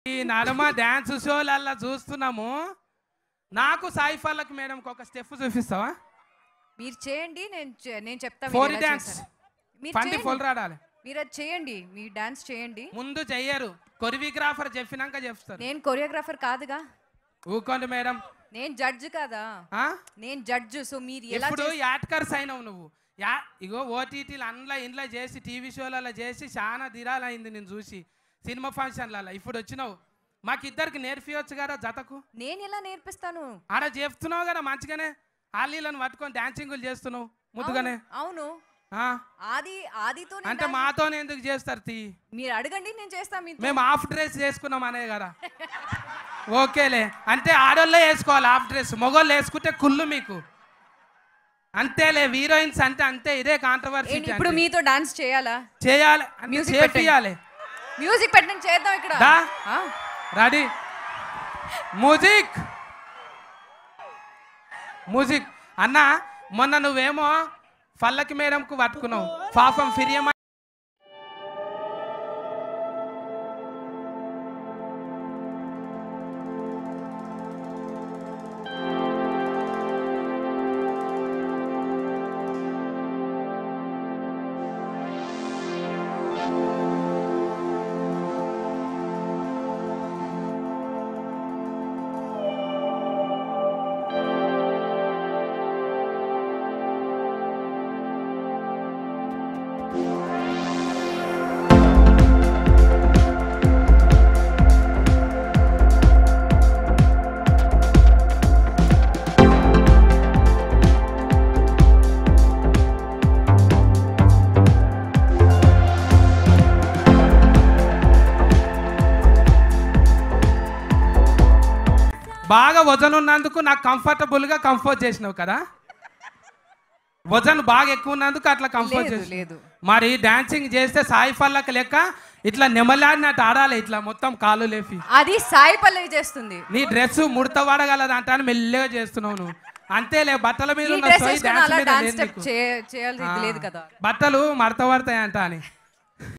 ఈ నడమ డ్యాన్స్ షోలల్లా చూస్తున్నాము నాకు సాయి ఫల్లక్ మేడంకి ఒక స్టెప్ చూపిస్తావా మీరు చేయండి నేను చే- నేను చెప్తా మీరు ఫోర్ ఎలా డ్యాన్స్ చేశారో. మీరు పండి చేయండి. ఫోల్ రాడాలి మీరు అది చేయండి మీ డాన్స్ చేయండి ముందు చెయ్యరు కొరియోగ్రాఫర్ చెప్పినాక చెప్తారు నేను కొరియోగ్రాఫర్ కాదుగా ఊకోండి మేడం నేను జడ్జ్ కాదా ఆ? నేను జడ్జ్ సో మీరు ఎలా ఇప్పుడు చేస్- యాట్కర్స్ అయినావు నువ్వు యా ఇగో ఓటీటీలు అందులో ఇంట్లో చేసి టీవీ షోలలో చేసి చాలా దిరాలైంది నేను చూసి సినిమా ఫంక్షన్లలో ఇప్పుడు వచ్చినావు మాకు ఇద్దరికి నేర్పియొచ్చు కదా జతకు నేను ఎలా నేర్పిస్తాను ఆడ చెప్తున్నావు కదా మంచిగానే ఆలీలను పట్టుకొని డాన్సింగులు చేస్తున్నావు ముద్దుగానే అవును ఆ? ఆది ఆదితో నేను అంటే dance- మాతోనే ఎందుకు చేస్తారు తీ మీరు అడగండి నేను చేస్తా మీతో మేము హాఫ్ డ్రెస్ చేసుకున్నాం అనే కదా ఓకేలే అంటే ఆడోళ్ళే వేసుకోవాలి హాఫ్ డ్రెస్ మగోళ్ళు వేసుకుంటే కుళ్ళు మీకు అంతేలే హీరోయిన్స్ అంటే అంతే ఇదే కాంట్రవర్సీ ఏంటి, ఇప్పుడు మీతో డాన్స్ చేయాలా చేయాలి అంటే Music పెట్టండి. చేపియాలి మ్యూజిక్ పెట్టండి చేద్దాం ఇక్కడ దా. ఆ? రెడీ మ్యూజిక్ మ్యూజిక్ అన్న మొన్న నువ్వేమో పల్లకి మేడంకు పట్టుకున్నావు పాపం ఫిర్యమ బాగా వజన్ ఉన్నందుకు నాకు కంఫర్టబుల్ గా కంఫర్ట్ చేసినావు కదా వజన్ బాగా ఎక్కువ ఉన్నందుకు అట్లా కంఫర్ట్ లేదు, చేసి లేదు. మరి డాన్సింగ్ చేస్తే సాయి పల్లకి లెక్క ఇట్లా నెమలాడినట్టు ఆడాలి ఇట్లా మొత్తం కాలు లేపి అది సాయి పల్లవి చేస్తుంది నీ డ్రెస్ ముడత పడగలదు అంటాను మెల్లగా చేస్తున్నావు నువ్వు అంతేలే బట్టల మీద ఈ ఉన్న డ్రెస్ సోయి వేసుకొని డాన్స్ అలా మీద డాన్స్ లేదు స్టెప్ నీకు. చేయాలి ఆ, లేదు కదా బట్టలు మడత పడతాయి అంట అని